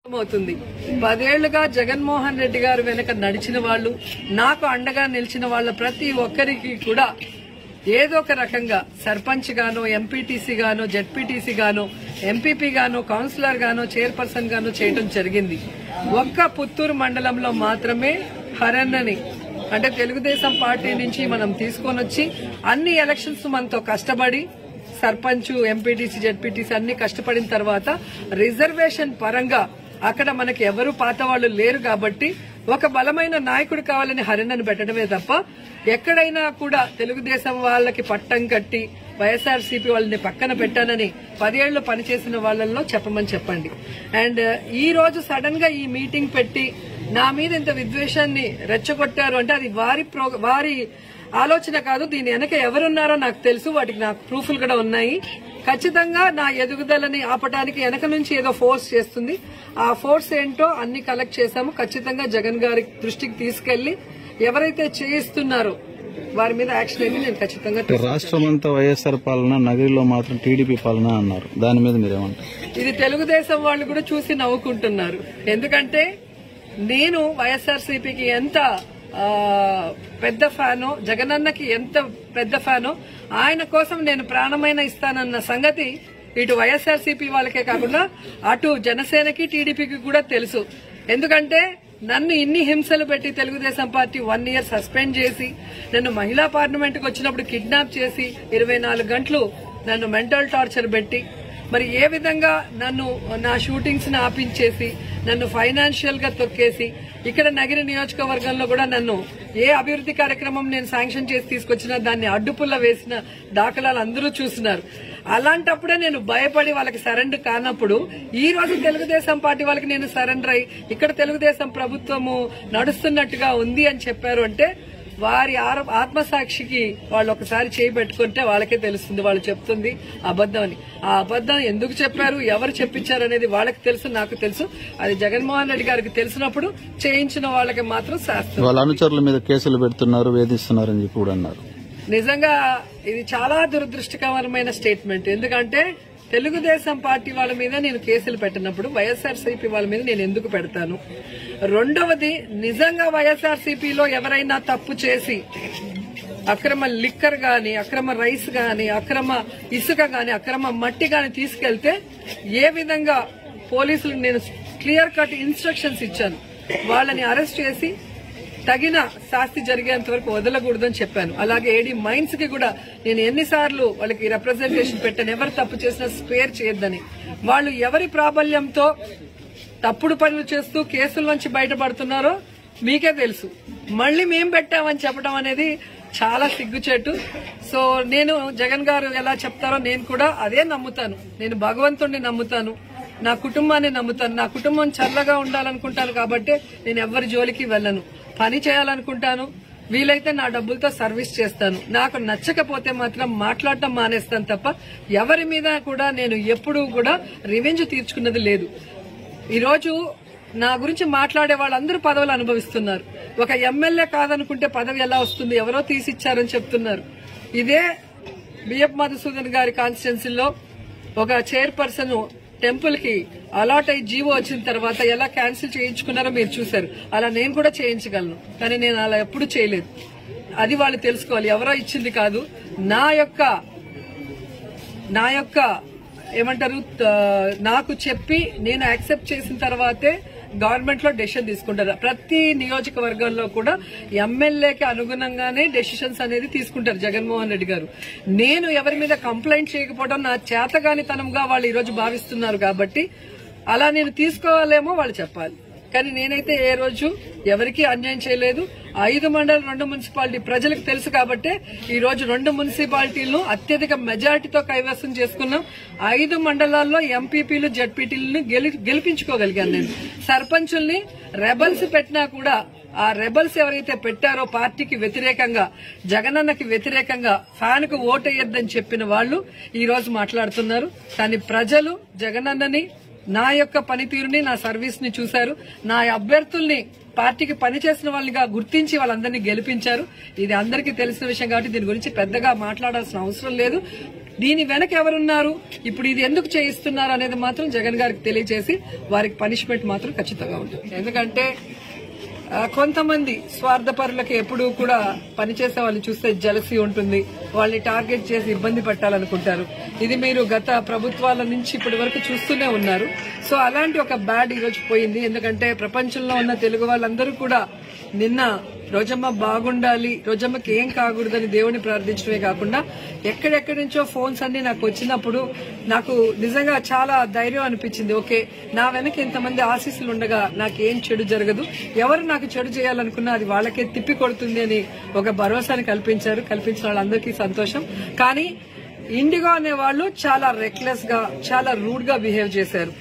అవుతుంది పదేళ్లుగా జగన్మోహన్ రెడ్డి గారు వెనక నడిచిన వాళ్ళు నాకు అండగా నిలిచిన వాళ్ళ ప్రతి ఒక్కరికి కూడా ఏదో ఒక రకంగా సర్పంచ్ గానో ఎంపీటీసీ గానో జెడ్పీటీసీ గానో ఎంపీపీ గానో కౌన్సిలర్ గానో చైర్పర్సన్ గానో చేయడం జరిగింది ఒక్క పుత్తూరు మండలంలో మాత్రమే హరన్నని అంటే తెలుగుదేశం పార్టీ నుంచి మనం తీసుకొని వచ్చి అన్ని ఎలక్షన్స్ మనతో కష్టపడి సర్పంచ్ ఎంపీటీసీ జెడ్పీటీసీ అన్ని కష్టపడిన తర్వాత రిజర్వేషన్ పరంగా అక్కడ మనకి ఎవరు పాత వాళ్ళు లేరు కాబట్టి ఒక బలమైన నాయకుడు కావాలని హరిణను పెట్టడమే తప్ప ఎక్కడైనా కూడా తెలుగుదేశం వాళ్ళకి పట్టం కట్టి వైఎస్ఆర్సీపీ వాళ్ళని పక్కన పెట్టానని పదేళ్లు పనిచేసిన వాళ్ళల్లో చెప్పమని చెప్పండి అండ్ ఈ రోజు సడన్ గా ఈ మీటింగ్ పెట్టి నా మీద ఇంత విద్వేషాన్ని రెచ్చగొట్టారు అంటే అది వారి ప్రో వారి ఆలోచన కాదు దీని వెనక ఎవరున్నారో నాకు తెలుసు వాటికి నాకు ప్రూఫ్లు కూడా ఉన్నాయి ఖచ్చితంగా నా ఎదుగుదలని ఆపడానికి వెనక నుంచి ఏదో ఫోర్స్ చేస్తుంది ఆ ఫోర్స్ ఏంటో అన్ని కలెక్ట్ చేశాము ఖచ్చితంగా జగన్ గారి దృష్టికి తీసుకెళ్లి ఎవరైతే చేయిస్తున్నారో వారి మీద యాక్షన్ అయితే నేను ఖచ్చితంగా తీసుకుంటాను. రాష్ట్రం అంతా వైఎస్ఆర్ పాలన నగరిలో మాత్రం టీడీపీ పాలన అన్నారు దాని మీద మీరేమంటారు ఇది తెలుగుదేశం వాళ్ళు కూడా చూసి నవ్వుకుంటున్నారు ఎందుకంటే నేను వైఎస్ఆర్సీపీకి ఎంత ఆ, పెద్ద ఫ్యానో జగనన్నకి ఎంత పెద్ద ఫ్యానో ఆయన కోసం నేను ప్రాణమైన ఇస్తానన్న సంగతి ఇటు వైఎస్ఆర్సీపీ వాళ్ళకే కాకుండా అటు జనసేనకి టీడీపీకి కూడా తెలుసు ఎందుకంటే నన్ను ఇన్ని హింసలు పెట్టి Telugu Desam party one year suspend చేసి నన్ను మహిళా పార్లమెంట్కి వచ్చినప్పుడు కిడ్నాప్ చేసి ఇరవై నాలుగు గంటలు నన్ను మెంటల్ టార్చర్ పెట్టి మరి ఏ విధంగా నన్ను నా షూటింగ్స్ ని ఆపించేసి నన్ను ఫైనాన్షియల్ గా తొక్కేసి ఇక్కడ నగిరి నియోజకవర్గంలో కూడా నన్ను ఏ అభివృద్ధి కార్యక్రమం నేను శాంక్షన్ చేసి తీసుకొచ్చినా దాన్ని అడ్డుపుల్ల వేసిన దాఖలాలు అందరూ చూస్తున్నారు అలాంటప్పుడే నేను భయపడి వాళ్ళకి సరెండర్ కానప్పుడు ఈ రోజు తెలుగుదేశం పార్టీ వాళ్ళకి నేను సరెండర్ అయి ఇక్కడ తెలుగుదేశం ప్రభుత్వము నడుస్తున్నట్టుగా ఉంది అని చెప్పారు అంటే వారి ఆర- ఆత్మసాక్షికి వాళ్ళు ఒకసారి చేయి పెట్టుకుంటే వాళ్ళకే తెలుస్తుంది వాళ్ళు చెప్తుంది అబద్ధం అని ఆ అబద్ధం ఎందుకు చెప్పారు ఎవరు చెప్పించారు అనేది వాళ్ళకి తెలుసు నాకు తెలుసు అది జగన్మోహన్ రెడ్డి గారికి తెలిసినప్పుడు చేయించిన వాళ్ళకి మాత్రం శాస్త్రం వాళ్ళ అనుచరుల మీద కేసులు పెడుతున్నారు వేధిస్తున్నారు అని చెప్పి కూడా అన్నారు నిజంగా ఇది చాలా దురదృష్టకరమైన స్టేట్మెంట్ ఎందుకంటే తెలుగుదేశం పార్టీ వాళ్ళ మీద నేను కేసులు పెట్టినప్పుడు వైఎస్ఆర్సీపీ వాళ్ళ మీద నేను ఎందుకు పెడతాను రెండవది నిజంగా వైఎస్ఆర్సీపీలో ఎవరైనా తప్పు చేసి అక్రమ లిక్కర్ గాని అక్రమ రైస్ గాని అక్రమ ఇసుక గాని అక్రమ మట్టి గాని తీసుకెళ్తే ఏ విధంగా పోలీసులకు నేను క్లియర్ కట్ ఇన్స్ట్రక్షన్స్ ఇచ్చాను వాళ్ళని అరెస్ట్ చేసి తగిన శాస్తి జరిగేంత వరకు వదలకూడదని చెప్పాను అలాగే ఏడీ మైన్స్ కి కూడా నేను ఎన్నిసార్లు వాళ్ళకి రిప్రజెంటేషన్ పెట్టాను ఎవరు తప్పు చేసినా స్పేర్ చేయొద్దని వాళ్ళు ఎవరి ప్రాబల్యంతో తప్పుడు పనులు చేస్తూ కేసుల నుంచి బయటపడుతున్నారో మీకే తెలుసు మళ్ళీ మేం పెట్టామని చెప్పడం అనేది చాలా సిగ్గుచేటు సో నేను జగన్ గారు ఎలా చెప్తారో నేను కూడా అదే నమ్ముతాను నేను భగవంతుణ్ణి నమ్ముతాను నా కుటుంబాన్ని నమ్ముతాను నా కుటుంబం చల్లగా ఉండాలనుకుంటాను కాబట్టి నేను ఎవరి జోలికి వెళ్ళను పని చేయాలనుకుంటాను వీలైతే నా డబ్బులతో సర్వీస్ చేస్తాను నాకు నచ్చకపోతే మాత్రం మాట్లాడటం మానేస్తాను తప్ప ఎవరి మీద కూడా నేను ఎప్పుడూ కూడా రివెంజ్ తీర్చుకున్నది లేదు ఈరోజు నా గురించి మాట్లాడే వాళ్ళందరూ పదవులు అనుభవిస్తున్నారు ఒక ఎమ్మెల్యే కాదనుకుంటే పదవి ఎలా వస్తుంది ఎవరో తీసిచ్చారని చెప్తున్నారు ఇదే బిఎఫ్ మధుసూదన్ గారి కాన్స్టిట్యున్సీలో ఒక చైర్పర్సన్ టెంపుల్ కి అలాట్ అయ్యి జీవో వచ్చిన తర్వాత ఎలా క్యాన్సిల్ చేయించుకున్నారో మీరు చూశారు అలా నేను కూడా చేయించగలను కానీ నేను అలా ఎప్పుడు చేయలేదు అది వాళ్ళు తెలుసుకోవాలి ఎవరో ఇచ్చింది కాదు నా యొక్క నా యొక్క ఏమంటారు త- నాకు చెప్పి నేను యాక్సెప్ట్ చేసిన తర్వాతే గవర్నమెంట్ లో డెసిషన్ తీసుకుంటారు ప్రతి నియోజకవర్గంలో కూడా ఎమ్మెల్యేకి అనుగుణంగానే డెసిషన్స్ అనేది తీసుకుంటారు జగన్మోహన్ రెడ్డి గారు నేను ఎవరి మీద కంప్లైంట్ చేయకపోవడం నా చేతగానితనంగా వాళ్ళు ఈ రోజు భావిస్తున్నారు కాబట్టి అలా నేను తీసుకోవాలేమో వాళ్ళు చెప్పాలి కానీ నేనైతే ఏ రోజు ఎవరికీ అన్యాయం చేయలేదు ఐదు మండలం రెండు మున్సిపాలిటీ ప్రజలకు తెలుసు కాబట్టే ఈ రోజు రెండు మున్సిపాలిటీలను అత్యధిక మెజారిటీతో కైవసం చేసుకున్నాం ఐదు మండలాల్లో ఎంపీపీలు జడ్పీటీలను గెలిపించుకోగలిగాను నేను సర్పంచుల్ని రెబల్స్ పెట్టినా కూడా ఆ రెబల్స్ ఎవరైతే పెట్టారో పార్టీకి వ్యతిరేకంగా జగనన్నకి వ్యతిరేకంగా ఫ్యాన్ కు ఓటేయొద్దని చెప్పిన వాళ్ళు ఈ రోజు మాట్లాడుతున్నారు కానీ ప్రజలు జగనన్నని నా యొక్క పనితీరుని నా సర్వీస్ ని చూశారు నా అభ్యర్థుల్ని పార్టీకి పనిచేసిన వాళ్ళనిగా గుర్తించి వాళ్ళందరినీ గెలిపించారు ఇది అందరికీ తెలిసిన విషయం కాబట్టి దీని గురించి పెద్దగా మాట్లాడాల్సిన అవసరం లేదు దీని వెనక ఎవరున్నారు ఇప్పుడు ఇది ఎందుకు చేయిస్తున్నారు అనేది మాత్రం జగన్ గారికి తెలియజేసి వారికి పనిష్మెంట్ మాత్రం ఖచ్చితంగా ఉంటుంది ఎందుకంటే ఆ, కొంతమంది స్వార్థపరులకి ఎప్పుడూ కూడా పనిచేసే వాళ్ళని చూస్తే జలసి ఉంటుంది వాళ్ళని టార్గెట్ చేసి ఇబ్బంది పెట్టాలనుకుంటారు ఇది మీరు గత ప్రభుత్వాల నుంచి ఇప్పటి వరకు చూస్తూనే ఉన్నారు సో అలాంటి ఒక బ్యాడ్ ఈరోజు పోయింది ఎందుకంటే ప్రపంచంలో ఉన్న తెలుగు వాళ్ళందరూ కూడా నిన్న రోజమ్మ బాగుండాలి రోజమ్మకి ఏం కాకూడదని దేవుని ప్రార్థించడమే కాకుండా ఎక్కడెక్కడి నుంచో ఫోన్స్ అన్ని నాకు వచ్చినప్పుడు నాకు నిజంగా చాలా ధైర్యం అనిపించింది ఓకే నా వెనక ఇంతమంది ఆశీస్సులు ఉండగా నాకేం చెడు జరగదు ఎవరు నాకు చెడు చేయాలనుకున్నా అది వాళ్ళకే తిప్పి కొడుతుంది అని ఒక భరోసాని కల్పించారు కల్పించిన వాళ్ళందరికీ సంతోషం కానీ ఇండిగో అనే వాళ్ళు చాలా రెక్లెస్ గా చాలా రూడ్ గా బిహేవ్ చేశారు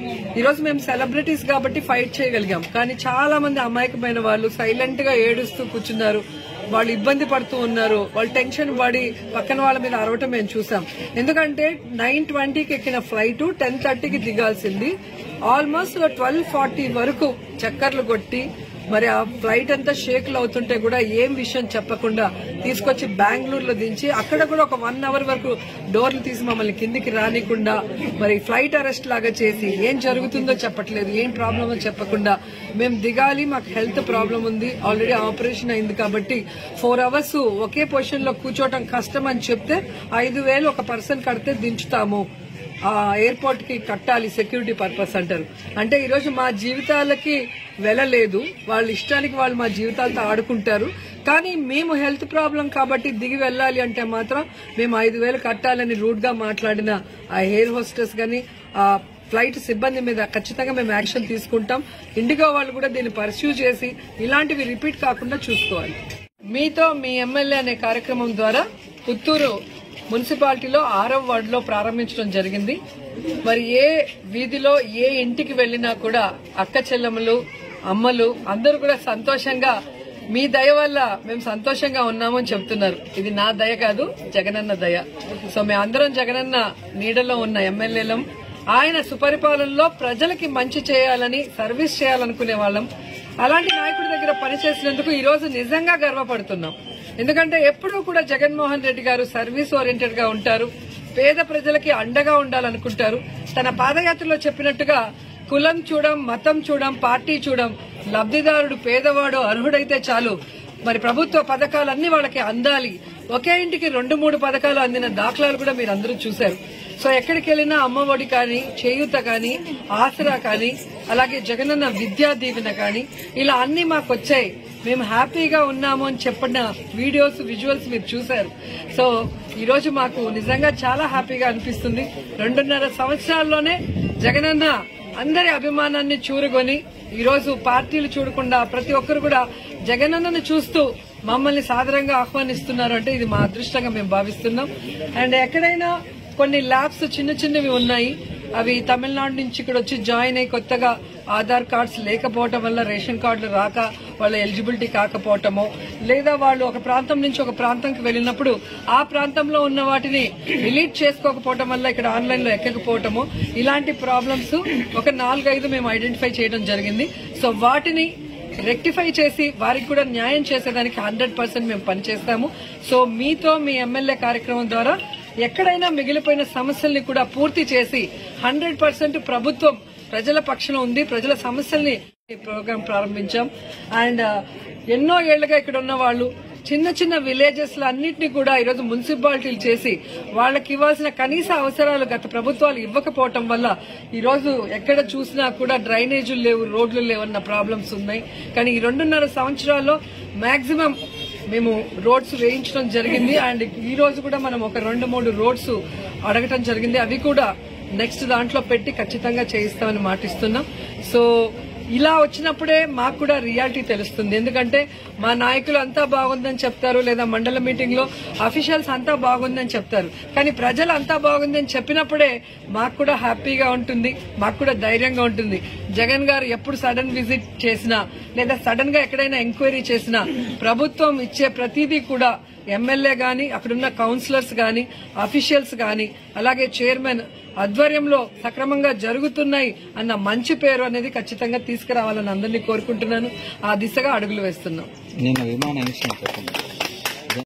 ఈ రోజు మేము సెలబ్రిటీస్ కాబట్టి ఫైట్ చేయగలిగాం కానీ చాలా మంది అమాయకమైన వాళ్ళు సైలెంట్ గా ఏడుస్తూ కూర్చున్నారు వాళ్ళు ఇబ్బంది పడుతూ ఉన్నారు వాళ్ళు టెన్షన్ పడి పక్కన వాళ్ళ మీద అరవటం మేము చూసాం ఎందుకంటే నైన్ ట్వంటీకి ఎక్కిన ఫ్లైట్ టెన్ థర్టీకి దిగాల్సింది ఆల్మోస్ట్ ట్వెల్వ్ ఫార్టీ వరకు చక్కర్లు కొట్టి మరి ఆ ఫ్లైట్ అంతా షేక్లు అవుతుంటే కూడా ఏం విషయం చెప్పకుండా తీసుకొచ్చి బెంగళూరులో దించి అక్కడ కూడా ఒక వన్ అవర్ వరకు డోర్లు తీసి మమ్మల్ని కిందికి రానికుండా మరి ఫ్లైట్ అరెస్ట్ లాగా చేసి ఏం జరుగుతుందో చెప్పట్లేదు ఏం ప్రాబ్లమో చెప్పకుండా మేము దిగాలి మాకు హెల్త్ ప్రాబ్లం ఉంది ఆల్రెడీ ఆపరేషన్ అయింది కాబట్టి ఫోర్ అవర్స్ ఒకే పొజిషన్ లో కూర్చోవటం కష్టం అని చెప్తే ఐదు వేలు ఒక పర్సన్ కడితే దించుతాము ఆ ఎయిర్పోర్ట్ కి కట్టాలి సెక్యూరిటీ పర్పస్ అంటారు అంటే ఈ రోజు మా జీవితాలకి వెళ్ళలేదు వాళ్ళ ఇష్టానికి వాళ్ళు మా జీవితాలతో ఆడుకుంటారు కానీ మేము హెల్త్ ప్రాబ్లం కాబట్టి దిగి వెళ్ళాలి అంటే మాత్రం మేము ఐదు వేలు కట్టాలని రూట్ గా మాట్లాడిన ఆ ఎయిర్ హోస్టెస్ గాని ఆ ఫ్లైట్ సిబ్బంది మీద ఖచ్చితంగా మేము యాక్షన్ తీసుకుంటాం ఇండిగో వాళ్ళు కూడా దీన్ని పర్స్యూ చేసి ఇలాంటివి రిపీట్ కాకుండా చూసుకోవాలి మీతో మీ ఎమ్మెల్యే అనే కార్యక్రమం ద్వారా పుత్తూరు మున్సిపాలిటీలో ఆరవ వార్డులో ప్రారంభించడం జరిగింది మరి ఏ వీధిలో ఏ ఇంటికి వెళ్ళినా కూడా అక్క చెల్లెమ్మలు అమ్మలు అందరూ కూడా సంతోషంగా మీ దయ వల్ల మేము సంతోషంగా ఉన్నామని చెప్తున్నారు ఇది నా దయ కాదు జగనన్న దయ సో మేము అందరం జగనన్న నీడలో ఉన్న ఎమ్మెల్యేలం ఆయన సుపరిపాలనలో ప్రజలకి మంచి చేయాలని సర్వీస్ చేయాలనుకునే వాళ్ళం అలాంటి నాయకుడి దగ్గర పనిచేసినందుకు ఈ రోజు నిజంగా గర్వపడుతున్నాం ఎందుకంటే ఎప్పుడూ కూడా జగన్మోహన్ రెడ్డి గారు సర్వీస్ ఓరియంటెడ్ గా ఉంటారు పేద ప్రజలకి అండగా ఉండాలనుకుంటారు తన పాదయాత్రలో చెప్పినట్టుగా కులం చూడం మతం చూడం పార్టీ చూడం లబ్ధిదారుడు పేదవాడు అర్హుడైతే చాలు మరి ప్రభుత్వ పథకాలన్నీ వాళ్ళకి అందాలి ఒకే ఇంటికి రెండు మూడు పథకాలు అందిన దాఖలాలు కూడా మీరు అందరూ చూశారు సో ఎక్కడికి వెళ్ళినా అమ్మఒడి కానీ చేయూత కానీ ఆసరా కానీ అలాగే జగనన్న విద్యా దీవెన కానీ ఇలా అన్ని మాకు వచ్చాయి మేము హ్యాపీగా ఉన్నాము అని చెప్పిన వీడియోస్ విజువల్స్ మీరు చూశారు సో ఈ రోజు మాకు నిజంగా చాలా హ్యాపీగా అనిపిస్తుంది రెండున్నర సంవత్సరాల్లోనే జగనన్న అందరి అభిమానాన్ని చూరుకొని ఈ రోజు పార్టీలు చూడకుండా ప్రతి ఒక్కరు కూడా జగనన్నను చూస్తూ మమ్మల్ని సాదరంగా ఆహ్వానిస్తున్నారు అంటే ఇది మా అదృష్టంగా మేము భావిస్తున్నాం అండ్ ఎక్కడైనా కొన్ని ల్యాబ్స్ చిన్న చిన్నవి ఉన్నాయి అవి తమిళనాడు నుంచి ఇక్కడ వచ్చి జాయిన్ అయ్యి కొత్తగా ఆధార్ కార్డ్స్ లేకపోవటం వల్ల రేషన్ కార్డులు రాక వాళ్ళ ఎలిజిబిలిటీ కాకపోవటమో లేదా వాళ్ళు ఒక ప్రాంతం నుంచి ఒక ప్రాంతంకి వెళ్ళినప్పుడు ఆ ప్రాంతంలో ఉన్న వాటిని డిలీట్ చేసుకోకపోవటం వల్ల ఇక్కడ ఆన్లైన్ లో ఎక్కకపోవటమో ఇలాంటి ప్రాబ్లమ్స్ ఒక నాలుగైదు మేము ఐడెంటిఫై చేయడం జరిగింది సో వాటిని రెక్టిఫై చేసి వారికి కూడా న్యాయం చేసేదానికి హండ్రెడ్ పర్సెంట్ మేము పనిచేస్తాము సో మీతో మీ ఎమ్మెల్యే కార్యక్రమం ద్వారా ఎక్కడైనా మిగిలిపోయిన సమస్యల్ని కూడా పూర్తి చేసి హండ్రెడ్ పర్సెంట్ ప్రభుత్వం ప్రజల పక్షాన ఉంది ప్రజల సమస్యల్ని ఈ ప్రోగ్రాం ప్రారంభించాం అండ్ ఎన్నో ఏళ్లుగా ఇక్కడ ఉన్న వాళ్ళు చిన్న చిన్న విలేజెస్ లో అన్నింటినీ కూడా ఈరోజు మున్సిపాలిటీలు చేసి వాళ్ళకి ఇవ్వాల్సిన కనీస అవసరాలు గత ప్రభుత్వాలు ఇవ్వకపోవటం వల్ల ఈ రోజు ఎక్కడ చూసినా కూడా డ్రైనేజీలు లేవు రోడ్లు లేవన్న ప్రాబ్లమ్స్ ఉన్నాయి కానీ ఈ రెండున్నర సంవత్సరాల్లో మాక్సిమం మేము రోడ్స్ వేయించడం జరిగింది అండ్ ఈ రోజు కూడా మనం ఒక రెండు మూడు రోడ్స్ అడగటం జరిగింది అవి కూడా నెక్స్ట్ దాంట్లో పెట్టి ఖచ్చితంగా చేయిస్తామని మాటిస్తున్నాం సో ఇలా వచ్చినప్పుడే మాకు కూడా రియాలిటీ తెలుస్తుంది ఎందుకంటే మా నాయకులు అంతా బాగుందని చెప్తారు లేదా మండల మీటింగ్ లో అఫీషియల్స్ అంతా బాగుందని చెప్తారు కానీ ప్రజలు అంతా బాగుందని చెప్పినప్పుడే మాకు కూడా హ్యాపీగా ఉంటుంది మాకు కూడా ధైర్యంగా ఉంటుంది జగన్ గారు ఎప్పుడు సడన్ విజిట్ చేసినా లేదా సడన్ గా ఎక్కడైనా ఎంక్వైరీ చేసినా ప్రభుత్వం ఇచ్చే ప్రతిదీ కూడా ఎమ్మెల్యే గాని అక్కడున్న కౌన్సిలర్స్ గాని అఫీషియల్స్ గాని అలాగే చైర్మన్ ఆధ్వర్యంలో సక్రమంగా జరుగుతున్నాయి అన్న మంచి పేరు అనేది ఖచ్చితంగా తీసుకురావాలని అందరినీ కోరుకుంటున్నాను ఆ దిశగా అడుగులు వేస్తున్నాం నేను విమాన ఇన్సిడెంట్ చెప్పండి